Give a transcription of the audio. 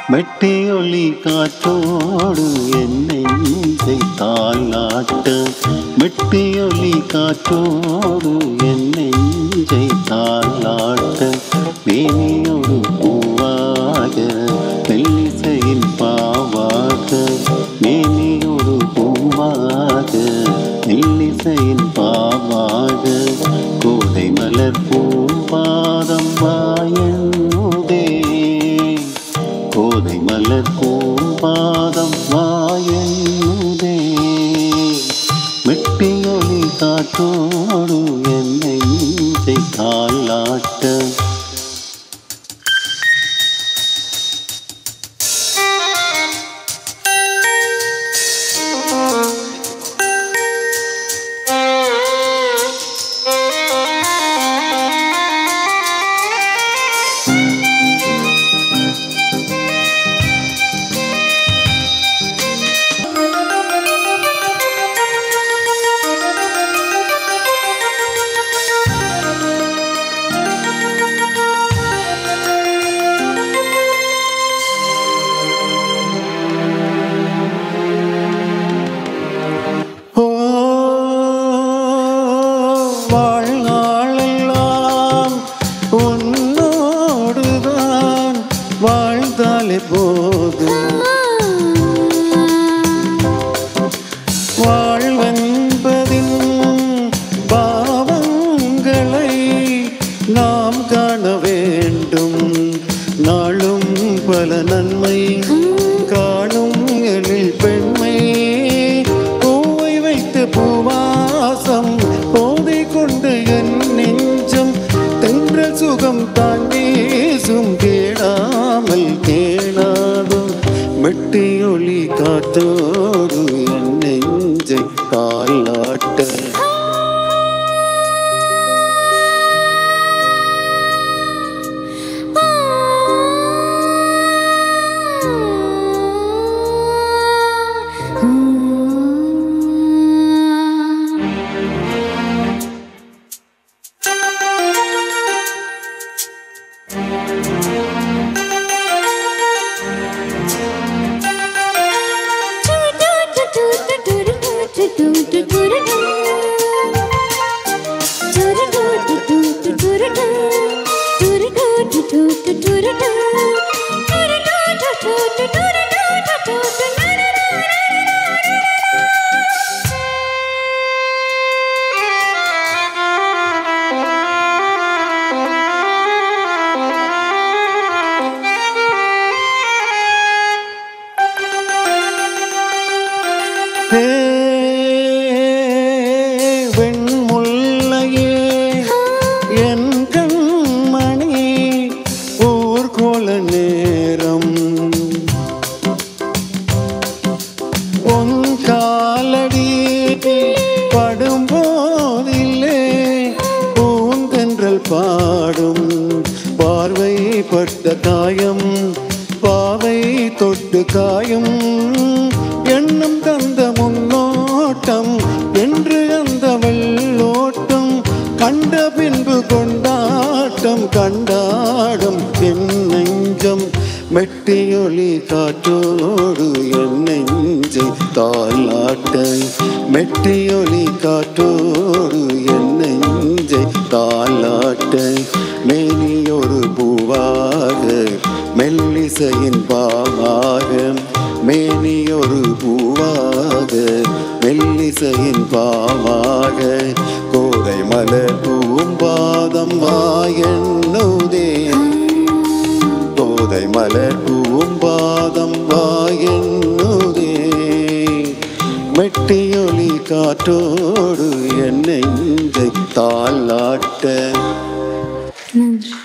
மெட்டியொலி காற்றோடு என்னை தாளாட்ட மெட்டியொலி காற்றோடு என்னை தாளாட்ட மேனியொரு பூவாக மெல்லிசையின் பாவாக மேனியொரு பூவாக மெல்லிசையின் பாவாக கோதை மலர் பூம்பாதம் வாயனுதே கோதை மலர் பூம்பாதம் வாயனுதே மெட்டியொலி காற்றோடு என்னை நெஞ்சை தாளாட்ட ஓ வாழ்நாளெல்லாம் உன்னோடுதான் வாழ்ந்தாலே போதும் வாழ்வென்பதின் பாவங்களை நாம் காண வேண்டும் நாளும் பல நன்மை காணும் எழில் பெண்மை பூவை வைத்து பூவாசம் போதை கொண்டு என் நெஞ்சம் தென்ற சுகம் தான் வீசும் கேளாமல் கேளாதும் மெட்டியொலி காத்தோடு என் நெஞ்சை காலாட்ட ஹே, வெண்முல்லையே என் கண்மணி ஊர்கோல நேரம் உன் காலடி படும் போதில்லே பூந்தென்றல் பாடும் பார்வை பட்ட காயம் பாவை தொட்டு காயும் எண்ணம் தந்த முன்னோட்டம் என்று அந்த வெள்ளோட்டம் கண்ட பின்பு கொண்டாட்டம் கண்டாடும் என் நெஞ்சம் மெட்டியொலி காற்றோடு என் நெஞ்சை தாளாட்ட மெட்டியொலி காற்றோடு என் நெஞ்சை தாளாட்ட மேனியொரு பூவாக மெல்லிசையின் பாவாக மேனியொரு பூவாக மெல்லிசையின் பாவாக கோதை மலர் பூம்பாதம் வாயன்னுதே கோதை மலர் பூம்பாதம் வாயன்னுதே மெட்டியொலி காற்றோடு என் நெஞ்சை தாளாட்ட நன்றி